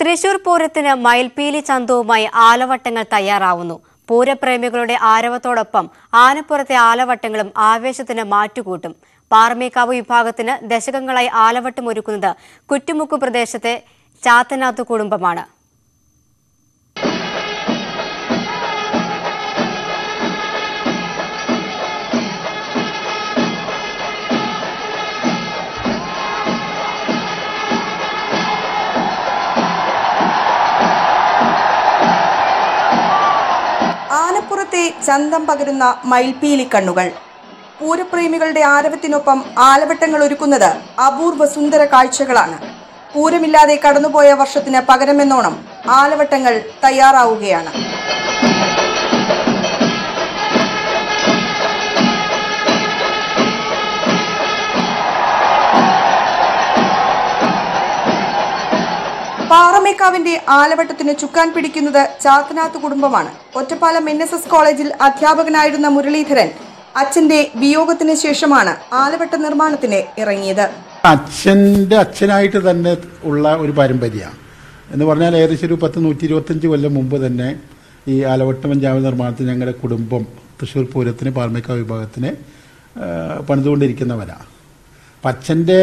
തൃശൂർ പൂരത്തിന് മയിൽപീലി ചന്തവുമായി ആലവട്ടങ്ങൾ തയ്യാറാവുന്നു പൂരപ്രേമികളുടെ ആരവത്തോടൊപ്പം ആനപ്പുറത്തെ ആലവട്ടങ്ങളും ആവേശത്തിന് മാറ്റുകൂട്ടും പാറമേക്കാവ് വിഭാഗത്തിന് ദശകങ്ങളായി ആലവട്ടം ഒരുക്കുന്നത് കുറ്റുമുക്ക് പ്രദേശത്തെ ചാത്തനാത്ത് കുടുംബമാണ് ആനപ്പുറത്തെ ചന്തം പകരുന്ന മയിൽപീലി കണ്ണുകൾ പൂരപ്രേമികളുടെ ആരവത്തിനൊപ്പം ആലവട്ടങ്ങൾ ഒരുക്കുന്നത് അപൂർവ സുന്ദര കാഴ്ചകളാണ് പൂരമില്ലാതെ കടന്നുപോയ വർഷത്തിന് പകരമെന്നോണം ആലവട്ടങ്ങൾ തയ്യാറാവുകയാണ് പാറമേക്കാവിന്റെ ആലവട്ടത്തിന് ചുക്കാൻ പിടിക്കുന്നത് ചാത്തനാത്ത് കുടുംബമാണ് ഒറ്റപ്പാലം എൻ എസ് എസ് കോളേജിൽ അധ്യാപകനായിരുന്ന മുരളീധരൻ അച്ഛന്റെ വിയോഗത്തിന് ശേഷമാണ് ആലവട്ട നിർമ്മാണത്തിന് ഇറങ്ങിയത് അച്ഛൻ്റെ അച്ഛനായിട്ട് തന്നെ ഉള്ള ഒരു പാരമ്പര്യമാണ് എന്ന് പറഞ്ഞാൽ ഏകദേശം ഒരു പത്ത് നൂറ്റി ഇരുപത്തഞ്ച് കൊല്ലം മുമ്പ് തന്നെ ഈ ആലവട്ടം പഞ്ചാബ് നിർമ്മാണത്തിന് ഞങ്ങളുടെ കുടുംബം തൃശ്ശൂർ പൂരത്തിന് പാർമേക്ക വിഭാഗത്തിന് ആ, പണിതുകൊണ്ടിരിക്കുന്നവരാണ് അപ്പം അച്ഛൻ്റെ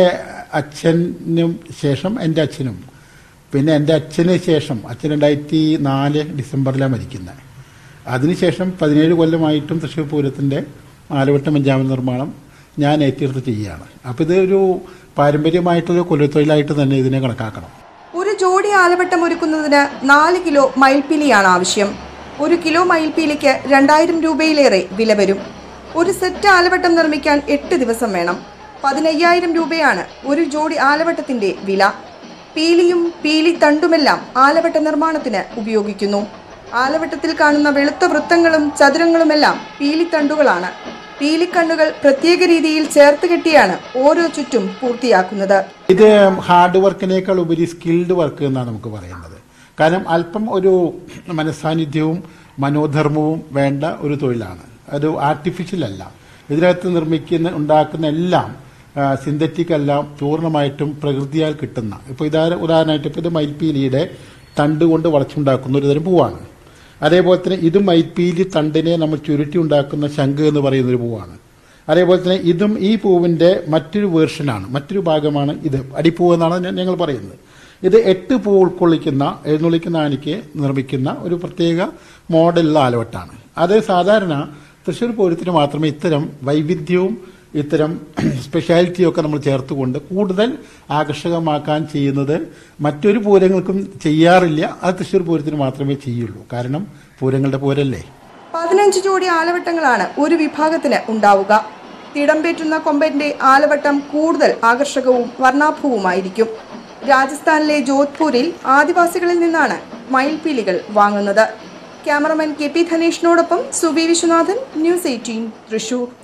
അച്ഛനും ശേഷം എൻ്റെ അച്ഛനും പിന്നെ എൻ്റെ അച്ഛന് ശേഷം അച്ഛൻ രണ്ടായിരത്തി നാല് ഡിസംബറിലാണ് മരിക്കുന്നത് അതിനുശേഷം പതിനേഴ് കൊല്ലമായിട്ടും തൃശ്ശൂർ പൂരത്തിൻ്റെ ആലവട്ടം പഞ്ചാബ് നിർമ്മാണം ഞാൻ ഏറ്റെടുത്ത് ചെയ്യുകയാണ് അപ്പോൾ ഇതൊരു പാരമ്പര്യമായിട്ടുള്ള കൊല്ലത്തൊഴിലായിട്ട് തന്നെ ഇതിനെ കണക്കാക്കണം ഒരു ജോഡി ആലവട്ടം ഒരുക്കുന്നതിന് നാല് കിലോ മയിൽപ്പീലിയാണ് ആവശ്യം ഒരു കിലോ മയിൽപ്പീലിക്ക് രണ്ടായിരം രൂപയിലേറെ വില വരും ഒരു സെറ്റ് ആലവട്ടം നിർമ്മിക്കാൻ എട്ട് ദിവസം വേണം പതിനയ്യായിരം രൂപയാണ് ഒരു ജോഡി ആലവട്ടത്തിന്റെ വില പീലിയും പീലി തണ്ടുമെല്ലാം ആലവട്ട നിർമ്മാണത്തിന് ഉപയോഗിക്കുന്നു ആലവട്ടത്തിൽ കാണുന്ന വെളുത്ത വൃത്തങ്ങളും ചതുരങ്ങളുമെല്ലാം പീലിത്തണ്ടുകളാണ് പീലിക്കണ്ണുകൾ പ്രത്യേക രീതിയിൽ ചേർത്ത് കെട്ടിയാണ് ഓരോ ചുറ്റും പൂർത്തിയാക്കുന്നത് ഇത് ഹാർഡ് വർക്കിനേക്കാൾ ഉപരി സ്കിൽഡ് വർക്ക് എന്നാണ് നമുക്ക് പറയുന്നത് കാരണം അല്പം ഒരു മനസ്സാന്നിധ്യവും മനോധർമ്മവും വേണ്ട ഒരു തൊഴിലാണ് അത് ആർട്ടിഫിഷ്യൽ അല്ല ഇതിനകത്ത് നിർമ്മിക്കുന്ന ഉണ്ടാക്കുന്ന എല്ലാം സിന്തറ്റിക് എല്ലാം പൂർണ്ണമായിട്ടും പ്രകൃതിയാൽ കിട്ടുന്ന ഇപ്പോൾ ഇതാ ഉദാഹരണമായിട്ട് ഇപ്പോൾ ഇത് മയിൽപ്പീലിയുടെ തണ്ട് കൊണ്ട് വളച്ചുണ്ടാക്കുന്ന ഒരു തരം പൂവാണ് അതേപോലെ തന്നെ ഇത് മയിൽപ്പീലി തണ്ടിനെ നമ്മൾ ചുരുട്ടി ഉണ്ടാക്കുന്ന ശംഖ് എന്ന് പറയുന്ന ഒരു പൂവാണ് അതേപോലെ തന്നെ ഇതും ഈ പൂവിൻ്റെ മറ്റൊരു വേർഷനാണ് മറ്റൊരു ഭാഗമാണ് ഇത് അടിപ്പൂവ് എന്നാണ് ഞ- ഞങ്ങൾ പറയുന്നത് ഇത് എട്ട് പൂ ഉൾക്കൊള്ളിക്കുന്ന എഴുന്നള്ളിക്കുന്ന ആനയ്ക്ക് നിർമ്മിക്കുന്ന ഒരു പ്രത്യേക മോഡലുള്ള ആലവട്ടാണ് അത് സാധാരണ തൃശ്ശൂർ പൂരത്തിന് മാത്രമേ ഇത്തരം വൈവിധ്യവും ഇത്തരം സ്പെഷ്യാലിറ്റിയും ഒക്കെ നമ്മൾ ചേർത്തുകൊണ്ട് കൂടുതൽ ആകർഷകമാക്കാൻ ചെയ്യുന്നത് മറ്റൊരു പൂരങ്ങൾക്കും ചെയ്യാറില്ല അത് തൃശ്ശൂർ പൂരത്തിന് മാത്രമേ ചെയ്യുള്ളൂ കാരണം പൂരങ്ങളുടെ പൂരല്ലേ പതിനഞ്ച് ജോഡി ആലവട്ടങ്ങളാണ് ഒരു വിഭാഗത്തിന് ഉണ്ടാവുക തിടമ്പേറ്റുന്ന കൊമ്പന്റെ ആലവട്ടം കൂടുതൽ ആകർഷകവും വർണ്ണാഭവുമായിരിക്കും രാജസ്ഥാനിലെ ജോധ്പൂരിൽ ആദിവാസികളിൽ നിന്നാണ് മയിൽപീലികൾ വാങ്ങുന്നത് ക്യാമറമാൻ കെ പി ധനേഷിനോടൊപ്പം സുവി വിശ്വനാഥൻ ന്യൂസ് എയ്റ്റീൻ തൃശൂർ